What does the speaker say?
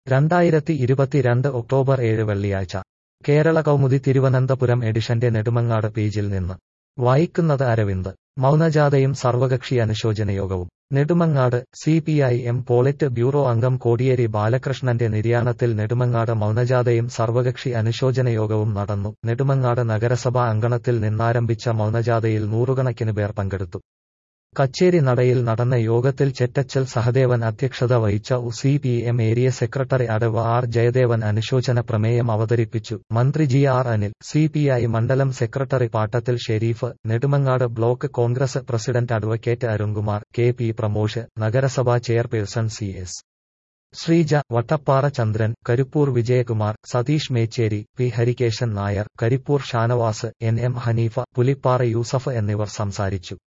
രണ്ടായിരത്തി ഇരുപത്തിരണ്ട് ഒക്ടോബർ ഏഴ് വെള്ളിയാഴ്ച കേരള കൗമുദി തിരുവനന്തപുരം എഡിഷന്റെ നെടുമങ്ങാട് പേജിൽ നിന്ന് വായിക്കുന്നത് അരവിന്ദ് മൗനജാഥയും സർവകക്ഷി അനുശോചനയോഗവും Nedumangad C P I M politburo അംഗം കോടിയേരി ബാലകൃഷ്ണന്റെ നിര്യാണത്തിൽ നെടുമങ്ങാട് മൗനജാഥയും സർവകക്ഷി അനുശോചനയോഗവും നടന്നു നെടുമങ്ങാട് നഗരസഭാ അങ്കണത്തിൽ നിന്നാരംഭിച്ച മൗനജാഥയിൽ നൂറുകണക്കിന് പേർ പങ്കെടുത്തു കച്ചേരി നടയിൽ നടന്ന യോഗത്തിൽ ചെറ്റച്ചൽ സഹദേവൻ അധ്യക്ഷത വഹിച്ച C P M area secretary അടവ് ആർ ജയദേവൻ അനുശോചന പ്രമേയം അവതരിപ്പിച്ചു മന്ത്രി G R Anil C P I മണ്ഡലം സെക്രട്ടറി പാട്ടത്തിൽ Sharif Nedumangad block Congress president advocate Arunkumar K P Pramosh നഗരസഭാ chairperson C S Sreeja Vattappara Chandran Karippur Vijayakumar Satheesh Mecheri P Harikesan Nair Karippur Shanavas N M Haneefa Pulippara Yusuf എന്നിവർ സംസാരിച്ചു